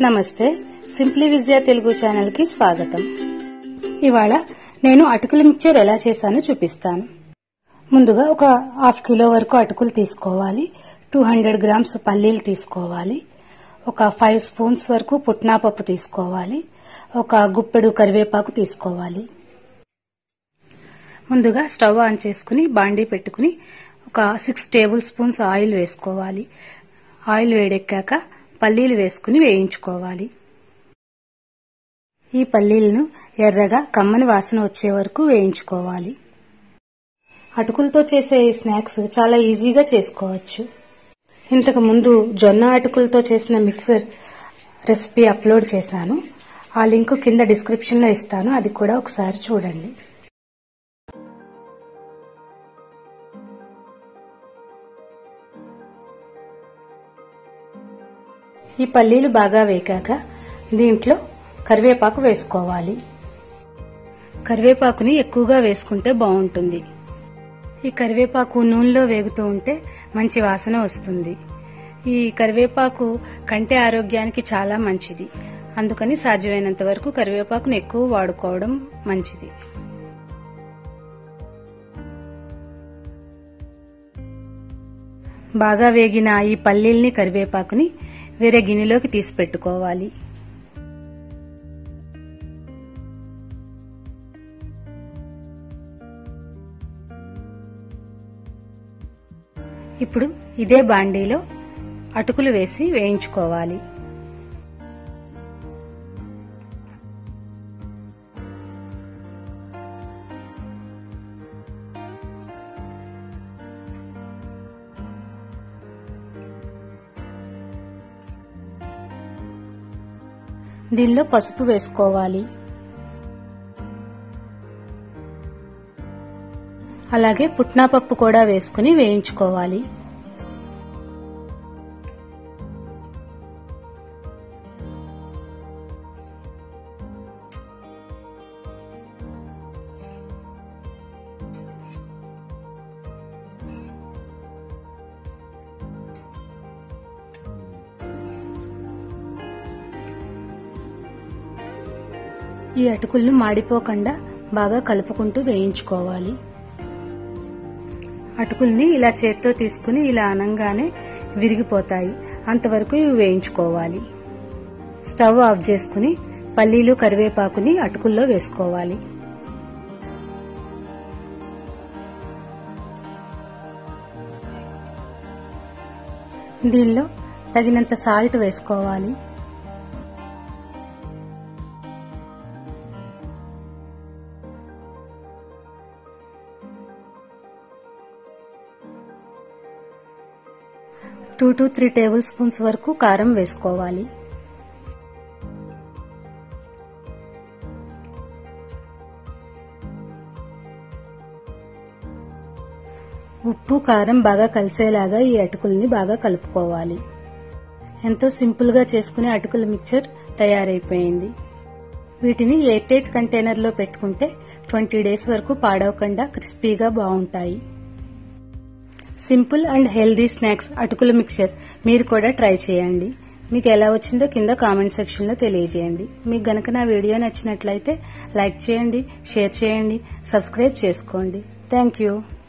నమస్తే సింప్లీ విజయ తెలుగు ఛానల్ కి స్వాగతం ఇవాళ నేను అటుకుల మిక్చర్ ఎలా చేశానో చూపిస్తాను ముందుగా ఒక హాఫ్ కిలో వరకు అటుకులు తీసుకోవాలి టూ హండ్రెడ్ గ్రామ్స్ పల్లీలు తీసుకోవాలి ఒక ఫైవ్ స్పూన్స్ వరకు పుట్నాపప్పు తీసుకోవాలి ఒక గుప్పెడు కరివేపాకు తీసుకోవాలి ముందుగా స్టవ్ ఆన్ చేసుకుని బాండీ పెట్టుకుని ఒక సిక్స్ టేబుల్ స్పూన్స్ ఆయిల్ వేసుకోవాలి ఆయిల్ వేడెక్కాక పల్లీలు వేసుకుని వేయించుకోవాలి ఈ పల్లీలను ఎర్రగా కమ్మని వాసన వచ్చే వరకు వేయించుకోవాలి అటుకులతో చేసే ఈ స్నాక్స్ చాలా ఈజీగా చేసుకోవచ్చు ఇంతకు ముందు జొన్న అటుకులతో చేసిన మిక్సర్ రెసిపీ అప్లోడ్ చేశాను ఆ లింక్ కింద డిస్క్రిప్షన్లో ఇస్తాను అది కూడా ఒకసారి చూడండి ఈ పల్లీలు బాగా వేగాక దీంట్లో కరివేపాకు వేసుకోవాలి కరివేపాకుని ఎక్కువగా వేసుకుంటే బాగుంటుంది ఈ కరివేపాకు నూనెలో వేగుతూ ఉంటే మంచి వాసన వస్తుంది ఈ కరివేపాకు కంటి ఆరోగ్యానికి చాలా మంచిది అందుకని సాధ్యమైనంత వరకు కరివేపాకును ఎక్కువ వాడుకోవడం మంచిది బాగా వేగిన ఈ పల్లీల్ని కరివేపాకుని వేరే గిన్నెలోకి తీసి పెట్టుకోవాలి ఇప్పుడు ఇదే బాండీలో అటుకులు వేసి వేయించుకోవాలి దీనిలో పసుపు వేసుకోవాలి అలాగే పుట్నాపప్పు కూడా వేసుకుని వేయించుకోవాలి ఈ అటుకులను మాడిపోకుండా బాగా కలుపుకుంటూ వేయించుకోవాలి అటుకుల్ని ఇలా చేత్తో తీసుకుని ఇలా అనంగానే విరిగిపోతాయి అంతవరకు ఇవి వేయించుకోవాలి స్టవ్ ఆఫ్ చేసుకుని పల్లీలు కరివేపాకుని అటుకుల్లో వేసుకోవాలి దీనిలో తగినంత సాల్ట్ వేసుకోవాలి two to three table spoons వరకు కారం వేసుకోవాలి ఉప్పు కారం బాగా కలిసేలాగా ఈ అటుకుల్ని బాగా కలుపుకోవాలి ఎంతో సింపుల్గా చేసుకునే అటుకుల మిక్చర్ తయారైపోయింది వీటిని ఎయిర్ టైట్ కంటైనర్లో పెట్టుకుంటే ట్వంటీ డేస్ వరకు పాడవకుండా క్రిస్పీగా బాగుంటాయి సింపుల్ అండ్ హెల్దీ స్నాక్స్ అటుకుల మిక్చర్ మీరు కూడా ట్రై చేయండి మీకు ఎలా వచ్చిందో కింద కామెంట్ సెక్షన్లో తెలియజేయండి మీకు గనక నా వీడియో నచ్చినట్లయితే లైక్ చేయండి షేర్ చేయండి సబ్స్క్రైబ్ చేసుకోండి థ్యాంక్ యూ